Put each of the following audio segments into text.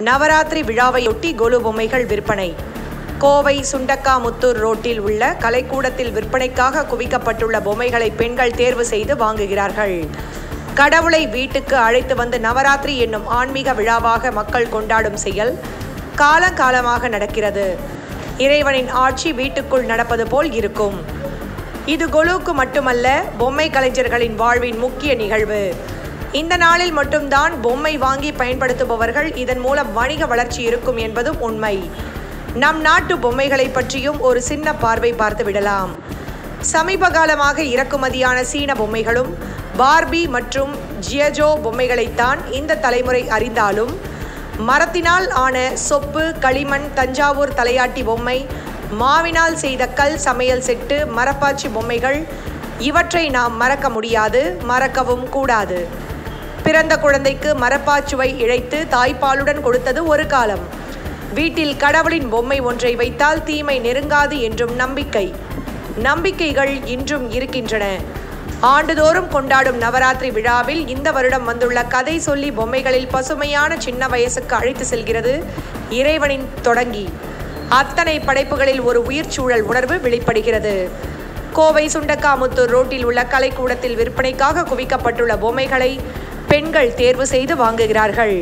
நவராத்திரி விழாவையொட்டி கொலு பொம்மைகள் விற்பனை கோவை சுண்டக்காமுத்தூர் ரோட்டில் உள்ள கலைக்கூடத்தில் விற்பனைக்காக குவிக்கப்பட்டுள்ள பொம்மைகளை பெண்கள் தேர்வு செய்து வாங்குகிறார்கள் கடவுளை வீட்டுக்கு அழைத்து வந்து நவராத்திரி என்னும் ஆன்மீக விழாவாக மக்கள் கொண்டாடும் செயல் காலங்காலமாக நடக்கிறது இறைவனின் ஆட்சி வீட்டுக்குள் நடப்பது போல் இருக்கும் இது கொலுவுக்கு மட்டுமல்ல பொம்மை கலைஞர்களின் வாழ்வின் முக்கிய நிகழ்வு இந்த நாளில் மட்டும்தான் பொம்மை வாங்கி பயன்படுத்துபவர்கள் இதன் மூலம் வணிக வளர்ச்சி இருக்கும் என்பதும் உண்மை நம் நாட்டு பொம்மைகளை பற்றியும் ஒரு சின்ன பார்வை பார்த்து விடலாம் சமீப காலமாக இறக்குமதியான சீன பொம்மைகளும் பார்பி மற்றும் ஜியஜோ பொம்மைகளைத்தான் இந்த தலைமுறை அறிந்தாலும் மரத்தினால் ஆன சொப்பு களிமண் தஞ்சாவூர் தலையாட்டி பொம்மை மாவினால் செய்த கல் சமையல் செட்டு மரப்பாச்சி பொம்மைகள் இவற்றை நாம் மறக்க முடியாது மறக்கவும் கூடாது பிறந்த குழந்தைக்கு மரப்பாச்சுவை இழைத்து தாய்ப்பாலுடன் கொடுத்தது ஒரு காலம் வீட்டில் கடவுளின் பொம்மை ஒன்றை வைத்தால் தீமை நெருங்காது என்றும் நம்பிக்கை நம்பிக்கைகள் இன்றும் இருக்கின்றன ஆண்டுதோறும் கொண்டாடும் நவராத்திரி விழாவில் இந்த வருடம் வந்துள்ள கதை சொல்லி பொம்மைகளில் பசுமையான சின்ன வயசுக்கு அழைத்து செல்கிறது இறைவனின் தொடங்கி அத்தனை படைப்புகளில் ஒரு உயிர் சூழல் உணர்வு வெளிப்படுகிறது கோவை சுண்டக்காமுத்தூர் ரோட்டில் உள்ள கலைக்கூடத்தில் விற்பனைக்காக குவிக்கப்பட்டுள்ள பொம்மைகளை பெண்கள் தேர்வு செய்து வாங்குகிறார்கள்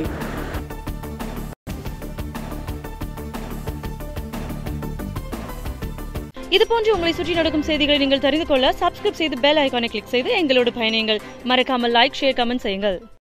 இது போன்று உங்களை சுற்றி நடக்கும் செய்திகளை நீங்கள் தெரிந்து கொள்ள சப்ஸ்கிரைப் செய்து பெல் ஐகானை கிளிக் செய்து எங்களோடு பயணியுங்கள் மறக்காமல் லைக் ஷேர் கமெண்ட் செய்யுங்கள்